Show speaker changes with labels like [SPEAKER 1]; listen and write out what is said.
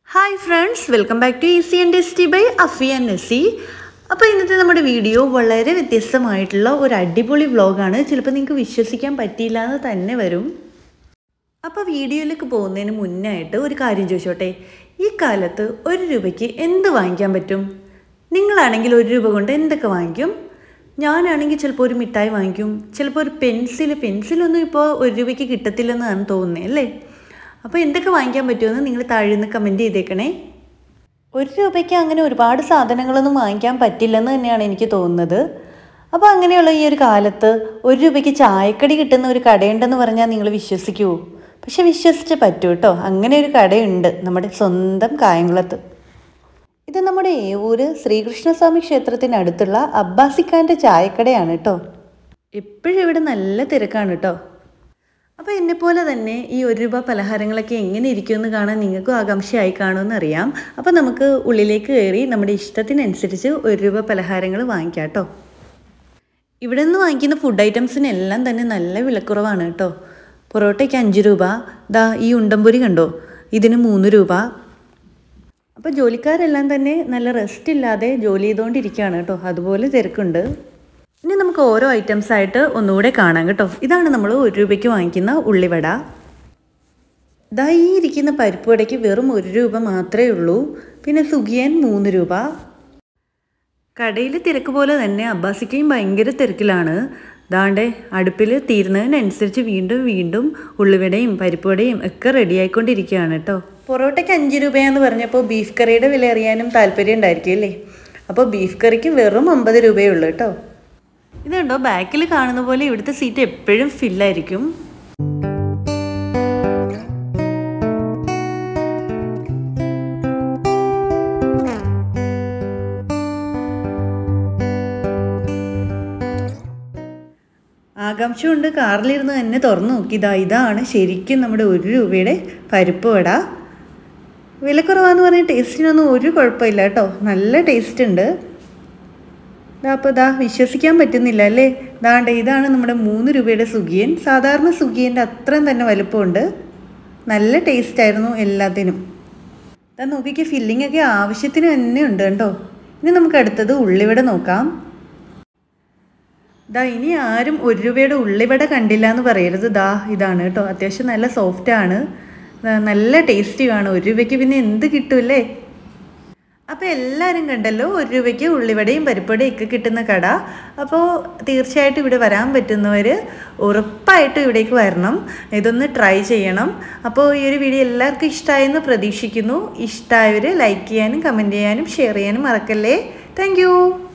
[SPEAKER 1] hi friends welcome back to easy and tasty by Afi and Nasi അപ്പോൾ ഇന്നത്തെ നമ്മുടെ video വളരെ വ്യത്യസ്തമായിട്ടുള്ള ഒരു അടിപൊളി വ്ളോഗാണ് ചിലപ്പോൾ നിങ്ങൾക്ക് വിശ്വസിക്കാൻ പറ്റിയില്ല എന്ന് തന്നെ വരും അപ്പോൾ വീഡിയോയിലേക്ക് പോകുന്നതിന് മുന്നായിട്ട് ഒരു കാര്യം ചോദിച്ചോട്ടെ ഈ കാലത്ത് ഒരു രൂപയ്ക്ക് എന്ത് വാങ്ങിക്കാൻ പറ്റും നിങ്ങളാണെങ്കിൽ ഒരു രൂപ കൊണ്ട് എന്തൊക്കെ വാങ്ങിക്കും ഞാനാണെങ്കിൽ ചിലപ്പോൾ ഒരു മിഠായി വാങ്ങിക്കും ചിലപ്പോൾ ഒരു പെൻസിൽ പെൻസിലൊന്നും ഇപ്പോൾ ഒരു രൂപയ്ക്ക് കിട്ടത്തില്ലെന്നാണ് തോന്നുന്നത് അല്ലേ അപ്പോൾ എന്തൊക്കെ വാങ്ങിക്കാൻ പറ്റുമെന്ന് നിങ്ങൾ താഴെ നിന്ന് കമൻറ്റ് ചെയ്തേക്കണേ ഒരു രൂപയ്ക്ക് അങ്ങനെ ഒരുപാട് സാധനങ്ങളൊന്നും വാങ്ങിക്കാൻ പറ്റില്ലെന്ന് തന്നെയാണ് എനിക്ക് തോന്നുന്നത് അപ്പോൾ അങ്ങനെയുള്ള ഈ ഒരു കാലത്ത് ഒരു രൂപയ്ക്ക് ചായക്കടി കിട്ടുന്ന ഒരു കടയുണ്ടെന്ന് പറഞ്ഞാൽ നിങ്ങൾ വിശ്വസിക്കുമോ പക്ഷെ വിശ്വസിച്ച് പറ്റൂ കേട്ടോ അങ്ങനെ ഒരു കടയുണ്ട് നമ്മുടെ സ്വന്തം കായംകുളത്ത് ഇത് നമ്മുടെ ഏവൂര് ശ്രീകൃഷ്ണസ്വാമി ക്ഷേത്രത്തിനടുത്തുള്ള അബ്ബാസിഖാൻ്റെ ചായക്കടയാണ് കേട്ടോ എപ്പോഴും ഇവിടെ നല്ല തിരക്കാണ് കേട്ടോ അപ്പോൾ എന്നെപ്പോലെ തന്നെ ഈ ഒരു രൂപ പലഹാരങ്ങളൊക്കെ എങ്ങനെ ഇരിക്കുമെന്ന് കാണാൻ നിങ്ങൾക്കും ആകാംക്ഷയായി കാണുമെന്ന് അറിയാം അപ്പോൾ നമുക്ക് ഉള്ളിലേക്ക് കയറി നമ്മുടെ ഇഷ്ടത്തിനനുസരിച്ച് ഒരു രൂപ പലഹാരങ്ങൾ വാങ്ങിക്കാം കേട്ടോ ഇവിടെ നിന്ന് വാങ്ങിക്കുന്ന ഫുഡ് ഐറ്റംസിനെല്ലാം തന്നെ നല്ല വിലക്കുറവാണ് കേട്ടോ പൊറോട്ടയ്ക്ക് അഞ്ച് രൂപ ദാ ഈ ഉണ്ടംപൊരി കണ്ടോ ഇതിന് മൂന്ന് രൂപ അപ്പോൾ ജോലിക്കാരെല്ലാം തന്നെ നല്ല റെസ്റ്റ് ഇല്ലാതെ ജോലി ചെയ്തുകൊണ്ടിരിക്കുകയാണ് കേട്ടോ അതുപോലെ തിരക്കുണ്ട് ഇനി നമുക്ക് ഓരോ ഐറ്റംസ് ആയിട്ട് ഒന്നുകൂടെ കാണാം കേട്ടോ ഇതാണ് നമ്മൾ ഒരു രൂപയ്ക്ക് വാങ്ങിക്കുന്ന ഉള്ളിവട ദാ ഈ ഇരിക്കുന്ന പരിപ്പ് വടയ്ക്ക് വെറും ഒരു രൂപ മാത്രമേ ഉള്ളൂ പിന്നെ സുഖിയൻ മൂന്ന് രൂപ കടയിൽ തിരക്ക് പോലെ തന്നെ അബ്ബാസിക്കയും ഭയങ്കര തിരക്കിലാണ് ദാണ്ടെ അടുപ്പിൽ തീരുന്നതിനനുസരിച്ച് വീണ്ടും വീണ്ടും ഉള്ളിവടയും പരിപ്പുവടയും ഒക്കെ റെഡി ആയിക്കൊണ്ടിരിക്കുകയാണ് കേട്ടോ പൊറോട്ടയ്ക്ക് അഞ്ച് രൂപയാന്ന് പറഞ്ഞപ്പോൾ ബീഫ് കറിയുടെ വില അറിയാനും താല്പര്യം ഉണ്ടായിരിക്കും അല്ലേ അപ്പോൾ ബീഫ് കറിക്ക് വെറും അമ്പത് രൂപയേ ഉള്ളൂ കേട്ടോ ഇതുണ്ടോ ബാക്കിൽ കാണുന്ന പോലെ ഇവിടുത്തെ സീറ്റ് എപ്പോഴും ഫില്ലായിരിക്കും ആകാംക്ഷ കൊണ്ട് കാറിലിരുന്ന് തന്നെ തുറന്നു നോക്കി ഇതാ ഇതാണ് ശരിക്കും നമ്മുടെ ഒരു രൂപയുടെ പരിപ്പ് വട വിലക്കുറവാന്ന് പറഞ്ഞ ടേസ്റ്റിനൊന്നും ഒരു കുഴപ്പമില്ല കേട്ടോ നല്ല ടേസ്റ്റ് ഉണ്ട് ഇതാ അപ്പോൾ ഇതാ വിശ്വസിക്കാൻ പറ്റുന്നില്ല അല്ലേ ദാണ്ട് ഇതാണ് നമ്മുടെ മൂന്ന് രൂപയുടെ സുഖിയൻ സാധാരണ സുഖിയൻ്റെ അത്രയും തന്നെ വലുപ്പമുണ്ട് നല്ല ടേസ്റ്റ് ആയിരുന്നു എല്ലാത്തിനും ഇതാ നോക്കിക്ക് ഫില്ലിംഗ് ഒക്കെ ആവശ്യത്തിന് തന്നെ ഉണ്ട് കേട്ടോ ഇനി നമുക്ക് അടുത്തത് ഉള്ളിവട നോക്കാം ദാ ഇനി ആരും ഒരു രൂപയുടെ ഉള്ളിവട കണ്ടില്ല എന്ന് പറയരുത് ദാ ഇതാണ് കേട്ടോ അത്യാവശ്യം നല്ല സോഫ്റ്റ് ആണ് നല്ല ടേസ്റ്റിയാണ് ഒരു രൂപയ്ക്ക് പിന്നെ എന്ത് കിട്ടൂല്ലേ അപ്പോൾ എല്ലാവരും കണ്ടല്ലോ ഒരു രൂപയ്ക്ക് ഉള്ളിവടയും പരിപ്പടയും ഒക്കെ കിട്ടുന്ന കട അപ്പോൾ തീർച്ചയായിട്ടും ഇവിടെ വരാൻ പറ്റുന്നവർ ഉറപ്പായിട്ടും ഇവിടേക്ക് വരണം ഇതൊന്ന് ട്രൈ ചെയ്യണം അപ്പോൾ ഈ ഒരു വീഡിയോ എല്ലാവർക്കും ഇഷ്ടമായെന്ന് പ്രതീക്ഷിക്കുന്നു ഇഷ്ടമായവർ ലൈക്ക് ചെയ്യാനും കമൻറ്റ് ചെയ്യാനും ഷെയർ ചെയ്യാനും മറക്കല്ലേ താങ്ക്